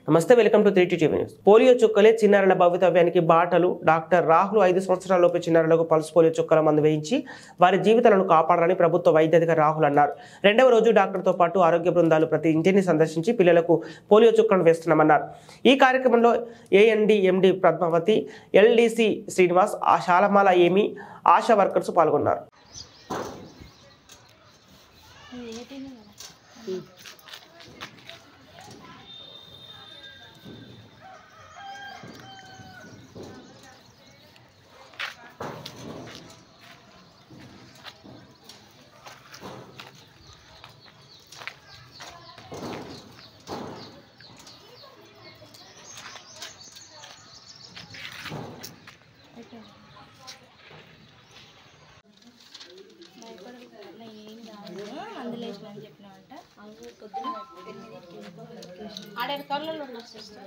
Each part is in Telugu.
నమస్తే welcome to three TV news polio చుక్కలే చిన్నారుల భవితవ్యానికి బాటలు డాక్టర్ రాహుల్ ఐదు సంవత్సరాలలోపు చిన్నారులకు పల్స్ పోలియో చుక్కల మందు వేయించి వారి జీవితాలను కాపాడాలని ప్రభుత్వ వైద్యాధికారి రాహుల్ అన్నారు రెండవ రోజు డాక్టర్తో పాటు ఆరోగ్య బృందాలు ప్రతి ఇంటిని సందర్శించి పిల్లలకు పోలియో చుక్కలను వేస్తున్నామన్నారు ఈ కార్యక్రమంలో ఏఎన్డి ఎండి పద్మావతి ఎల్డిసి శ్రీనివాస్ ఆ శాలమాల ఏమి ఆశా వర్కర్స్ పాల్గొన్నారు అందులో వేసిన అని చెప్పినామంట పొద్దున్న ఆడేడు కళ్ళలో ఉన్న సిస్టర్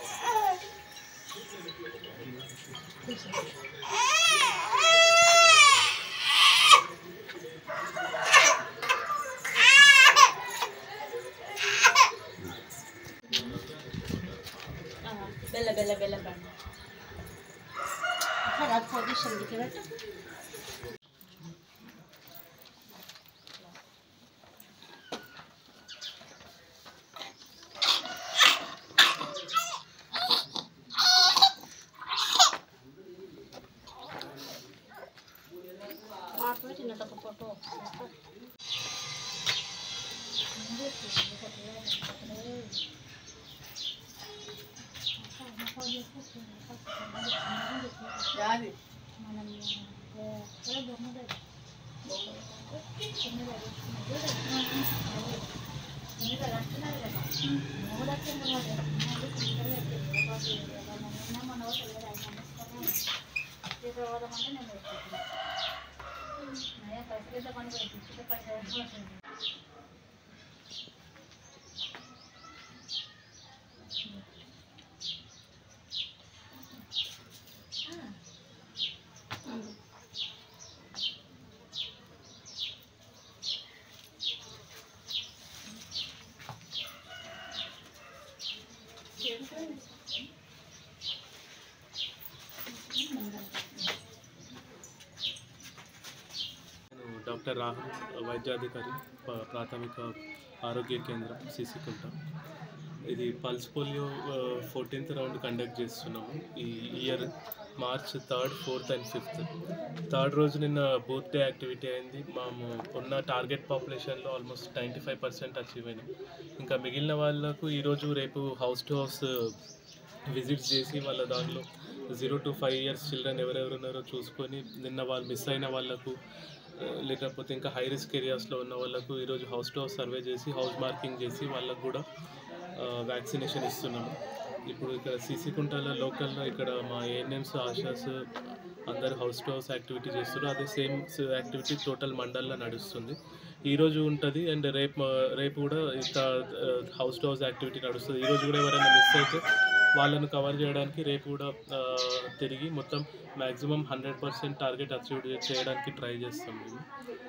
బెల్ల బెల్ల బెల్ల బండి అది పొజిషన్ ఇక్కడ మాకు చిన్న తక్కువ ఫోటో నేను డాక్టర్ రాహుల్ వైద్యాధికారి ప- ప్రాథమిక ఆరోగ్య కేంద్రం సిసికుంట ఇది pulse polio fourteenth round conduct చేస్తున్నాము ఈ year March third fourth and fifth third రోజు నిన్న బూత్ డే యాక్టివిటీ అయింది మేము ఉన్న టార్గెట్ పాపులేషన్లో almost ninety five percent achieve అయినాం ఇంకా మిగిలిన వాళ్ళకు ఈరోజు రేపు హౌస్ టు హౌస్ విజిట్స్ చేసి వాళ్ళ దానిలో zero to five years children ఎవరెవరు ఉన్నారో చూసుకొని నిన్న వాళ్ళు మిస్ అయిన వాళ్ళకు ఆ, లేకపోతే ఇంకా హై రిస్క్ ఏరియాస్లో ఉన్న వాళ్ళకు ఈరోజు హౌస్ టు హౌస్ సర్వే చేసి హౌస్ మార్కింగ్ చేసి వాళ్ళకు కూడా వ్యాక్సినేషన్ ఇస్తున్నాము ఇప్పుడు ఇక్కడ సీసీ కుంటాల లోకల్లో ఇక్కడ మా ఏఎన్ఎంస్ ఆశాస్ అందరు హౌస్ టు హౌస్ యాక్టివిటీ చేస్తారు అదే సేమ్ యాక్టివిటీ టోటల్ మండల్లో నడుస్తుంది ఈ రోజు ఉంటుంది అండ్ రేపు రేపు కూడా ఇంకా హౌస్ టు హౌస్ యాక్టివిటీ నడుస్తుంది ఈ రోజు కూడా ఎవరైనా మిస్ అయితే వాళ్ళను కవర్ చేయడానికి రేపు కూడా ఆ, తిరిగి మొత్తం maximum hundred percent target achieve చేయడానికి ట్రై చేస్తాం మేము